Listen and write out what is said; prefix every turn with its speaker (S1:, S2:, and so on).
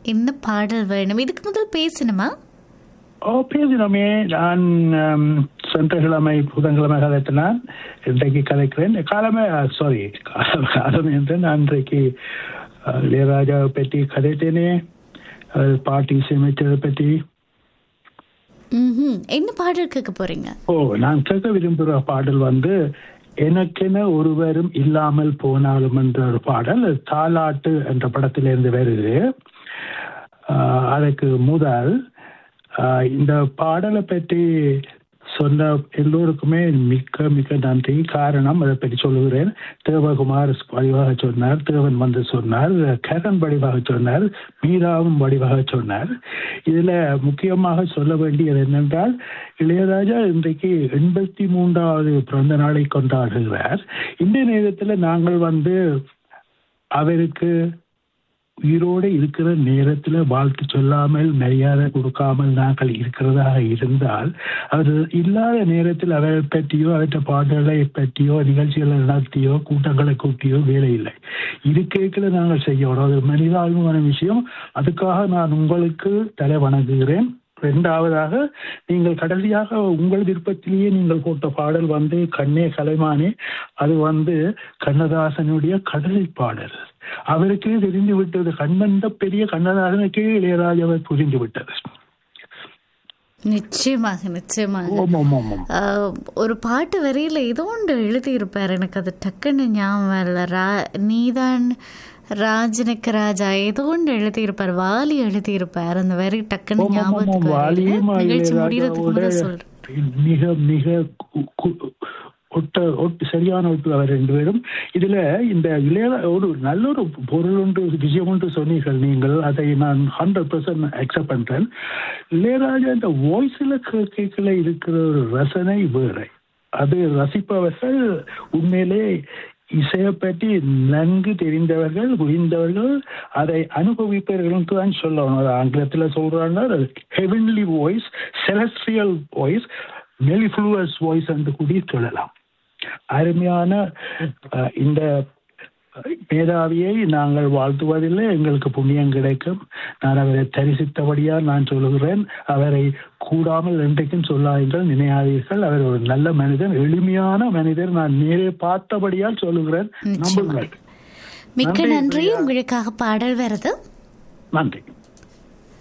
S1: என்ன பாடல் வேணும் இதுக்கு முதல் பேசணுமா
S2: ஓ பேசினோமே நான் ஆம், சென்ற கிழமை புதன்கிழமை கதைத்தினான் இன்றைக்கு கதைக்கிறேன் காலமே சாரி காலமே என்று நான் இன்றைக்கு அஹ், இளையராஜாவை பற்றி கதைத்தேனே அது பாட்டு இசையமைச்சதை பற்றி
S1: ம்ஹும். என்ன பாடல் கேட்க போறீங்க
S2: ஓ நான் கேட்க விரும்புகிற பாடல் வந்து எனக்கென ஒருவரும் இல்லாமல் போனாலும் என்ற ஒரு பாடல் தாலாட்டு என்ற படத்திலிருந்து வருது ஆஹ் அதுக்கு முதல் ஆஹ் இந்த பாடலை பற்றி சொன்ன எல்லோருக்குமே மிக்க மிக்க நன்றி காரணம் அதை பற்றி சொல்லுகிறேன் தேவகுமார் வடிவாக சொன்னார் தேவன் வந்து சொன்னார் கரண் வடிவாக சொன்னார் மீராவும் வடிவாக சொன்னார் இதுல முக்கியமாக சொல்ல வேண்டியது என்னென்றால் இளையராஜா இன்றைக்கு எண்பத்தி மூன்றாவது பிறந்த நாளை கொண்டாடுகிறார் இந்த நேரத்தில் நாங்கள் வந்து அவருக்கு உயிரோடு இருக்கிற நேரத்தில் வாழ்த்து சொல்லாமல் மரியாதை கொடுக்காமல் நாங்கள் இருக்கிறதாக இருந்தால் அவர் இல்லாத நேரத்தில் அவரை பற்றியோ அவற்றை பாடல்களை பற்றியோ நிகழ்ச்சிகளை நடத்தியோ கூட்டங்களை கூட்டியோ வேலை இல்லை இருக்கைகளை நாங்கள் செய்யணும் அது மனிதாபிமான விஷயம் அதுக்காக நான் உங்களுக்கு தலை வணங்குகிறேன் இரண்டாவதாக நீங்கள் கடைசியாக உங்கள் விருப்பத்திலேயே நீங்கள் போட்ட பாடல் வந்து கண்ணே கலைமானே அது வந்து கண்ணதாசனுடைய கடைசி பாடல் அவருக்கே தெரிந்து விட்டது கண்ணந்த பெரிய கண்ணதாசனுக்கே இளையராஜாவை புரிந்து விட்டது
S1: நிச்சயமாக நிச்சயமாக
S2: ஓம் ஓம் ஓம் ஓம்
S1: ஆஹ், ஒரு பாட்டு வரியில ஏதோ ஒன்று எழுதியிருப்பார் எனக்கு அது டக்குன்னு ஞாபகம் இல்லை ரா நீதான் ராஜனுக்கு ராஜா ஏதோ ஒன்று எழுதியிருப்பார் வாலி எழுதியிருப்பார் அந்த வரி டக்குன்னு
S2: ஓம் ஓம் ஓம் ஓம்.
S1: ஞாபகத்துக்கு வரல.
S2: வாலியும்
S1: நிகழ்ச்சி முடியறதுக்கு
S2: இளையராஜாவோட
S1: முதல்ல சொல்றேன்
S2: மிக மிக கு- கு- ஒட்ட ஒட்டு சரியான ஒட்டு அவர் ரெண்டு பேரும் இதுல இந்த இளைய ஒரு நல்ல ஒரு பொருள் ஒன்று விஷயம் ஒன்று சொன்னீர்கள் நீங்கள் அதை நான் ஹண்ட்ரட் பர்சன்ட் அக்செப்ட் பண்றேன் இளையராஜா இந்த வாய்ஸ்ல கேட்கல இருக்கிற ஒரு ரசனை வேற அது ரசிப்பவர்கள் உண்மையிலே இசையை பற்றி நன்கு தெரிந்தவர்கள் புரிந்தவர்கள் அதை அனுபவிப்பவர்கள் தான் சொல்லணும் அது ஆங்கிலத்தில் சொல்றாங்க heavenly voice celestial voice mellifluous voice என்று கூடி சொல்லலாம் அருமையான அஹ், இந்த மேதாவியை நாங்கள் வாழ்த்துவதில்லை எங்களுக்கு புண்ணியம் கிடைக்கும் நான் அவரை தரிசித்தபடியால் நான் சொல்லுகிறேன் அவரை கூடாமல் என்றைக்கும் சொல்லாதீர்கள் நினையாதீர்கள் அவர் ஒரு நல்ல மனிதன் எளிமையான மனிதர் நான் நேரே பார்த்தபடியால் சொல்லுகிறேன்
S1: நிச்சயமாக.
S2: நம்புங்கள்
S1: மிக்க
S2: நன்றி,
S1: நன்றி
S2: பிரியா.
S1: உங்களுக்காக பாடல் வருது
S2: நன்றி